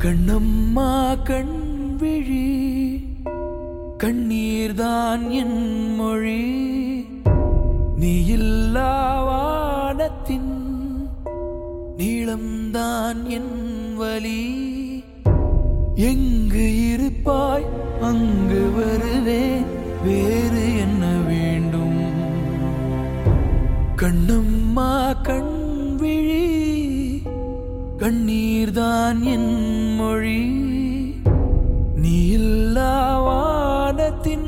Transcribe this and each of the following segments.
கண்ணம்மா கண் விழி கண்ணீர்தான் என் மொழி நீ இல்லா வானத்தின் நீளம்தான் என் வலி எங்கு இருப்பாய் அங்கு வருவேன் வேறு என்ன வேண்டும் கண்ணம்மா கண் விழி கண்ணீர்தான் என் மொழி நீ இல்லா வானத்தின்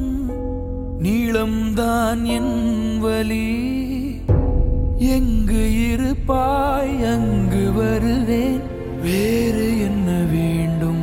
நீளம்தான் என் வலி எங்கு இருப்பாய் அங்கு வருவேன் வேறு என்ன வேண்டும்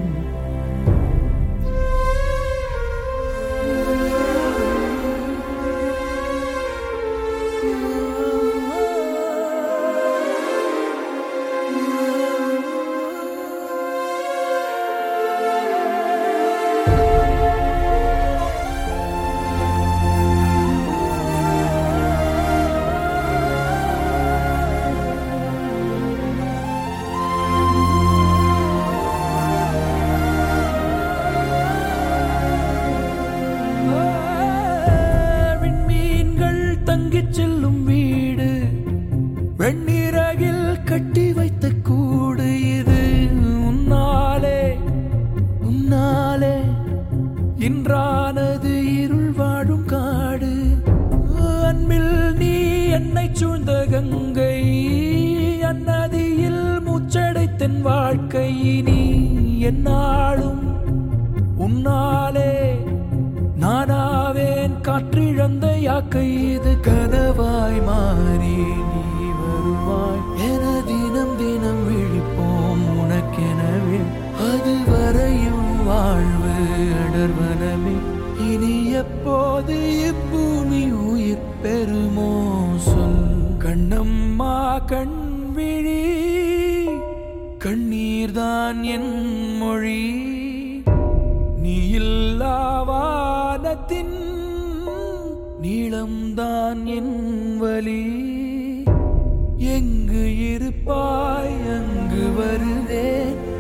விண்மீன்கள் தங்கிச் செல்லும் வீடு வெண்ணிறகில் கட்டி வைத்த கூடு இது உன்னாலே உன்னாலே இன்றானது இருள் வாழும் காடு அன்பில் நீ என்னை சூழ்ந்த கங்கை அந்நதியில் மூச்சடைத்தன் வாழ்க்கை நீ என்னாலும் உன்னாலே நானாவேன் காற்றிழந்த யாக்கை இது கனவாய் மாறி நீ வருவாய் என தினம் தினம் விழிப்போம் உனக்கெனவே அது வரையும் வாழ்வு அடர்வனமே இனி எப்போது இப்பூமி உயிர் பெறுமோ சொல் கண்ணம்மா கண் விழி கண்ணீர்தான் என் மொழி நீ இல்லா வானத்தின் நீளம்தான் என் வலி எங்கு இருப்பாய் அங்கு வருவேன்